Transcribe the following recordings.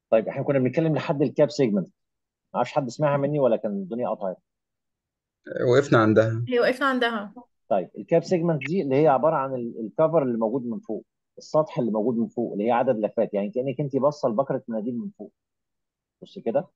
طيب احنا كنا بنتكلم لحد الكاب سيجمنت ما اعرفش حد سمعها مني ولا كان الدنيا قطعت وقفنا عندها هي وقفنا عندها طيب الكاب سيجمنت دي اللي هي عباره عن ال- الكفر اللي موجود من فوق السطح اللي موجود من فوق اللي هي عدد لفات يعني كانك انت باصه لبكره مناديل من فوق بص كده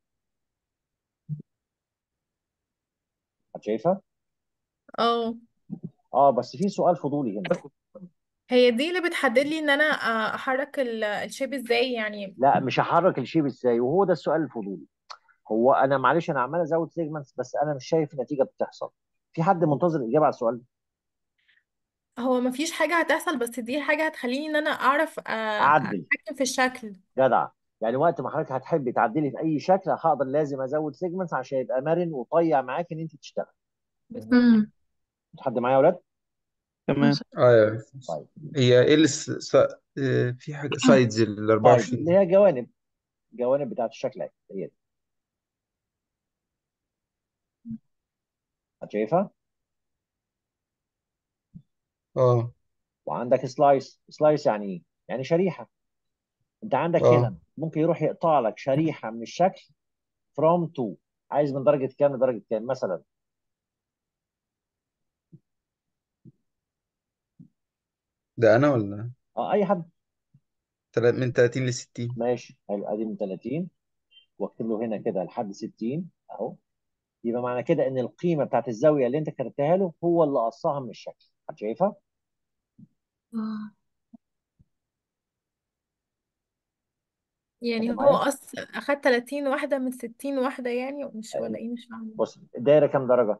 شايفه اه اه بس في سؤال فضولي هنا هي دي اللي بتحدد لي ان انا آه، احرك ال- الشيب ازاي يعني لا مش هحرك الشيب ازاي وهو ده السؤال الفضولي هو انا معلش انا عمال ازود سيجمنتس بس انا مش شايف نتيجه بتحصل في حد منتظر اجابه على السؤال ده هو ما فيش حاجة هتحصل بس دي حاجة هتخليني ان انا اعرف آه، اعدل اتحكم في الشكل جدع يعني وقت ما حضرتك هتحبي تعدلي في اي شكل هقدر لازم ازود سيجمنتس عشان يبقى مرن وطيع معاك ان انت تشتغل بالظبط امم حد معايا يا اولاد تمام اه يا- طيب هي ايه الس... س... آه، في حاجة سايدز ال طيب 24 اللي هي جوانب جوانب بتاعت الشكل اهي هي دي شايفها اه وعندك سلايس سلايس يعني ايه يعني شريحه انت عندك اه هنا ممكن يروح يقطع لك شريحه من الشكل from to عايز من درجه كام لدرجه كام مثلا ده انا ولا اه اي حد تلا- من 30 ل 60 ماشي حلو ادي من 30 واكتب له هنا كده لحد 60 اهو يبقى معنى كده ان القيمه بتاعت الزاويه اللي انت كتبتها له هو اللي قصها من الشكل حد شايفها اه حد يعني هو معايا أص أخد 30 واحدة من 60 واحدة يعني مش ولا ايوه إيه مش فاهمة بص الدايره كام درجه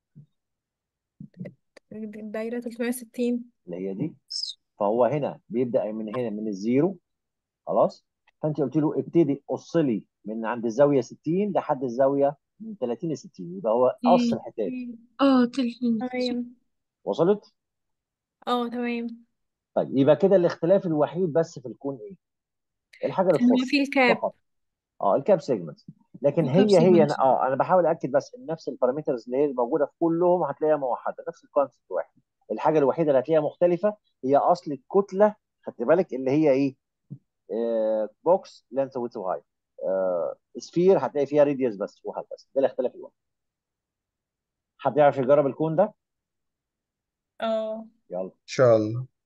الدايرة 360 اللي هي دي فهو هنا بيبدا من هنا من الزيرو خلاص فانت قلت له ابتدي قص لي من عند الزاويه 60 لحد الزاويه من 30 ل 60 يبقى هو قص ايه الحتات اه تلفين تمام وصلت اه تمام طيب يبقى كده الاختلاف الوحيد بس في الكون ايه الحاجه اللي اللي هو تخص فيه الكاب فقط اه الكاب سيجمنت لكن الكاب هي هي سيجمنت أنا- اه انا بحاول اكد بس ان نفس البارامترز اللي هي موجوده في كلهم هتلاقيها موحده نفس الكونسيبت واحد الحاجه الوحيده اللي هتلاقيها مختلفه هي اصل الكتله خدت بالك اللي هي ايه آه بوكس لينث ويدث وهاي آه سفير هتلاقي فيها ريديوس بس وهكذا ده الاختلاف الوحيد حد يعرف يجرب الكون ده اه يلا ان شاء الله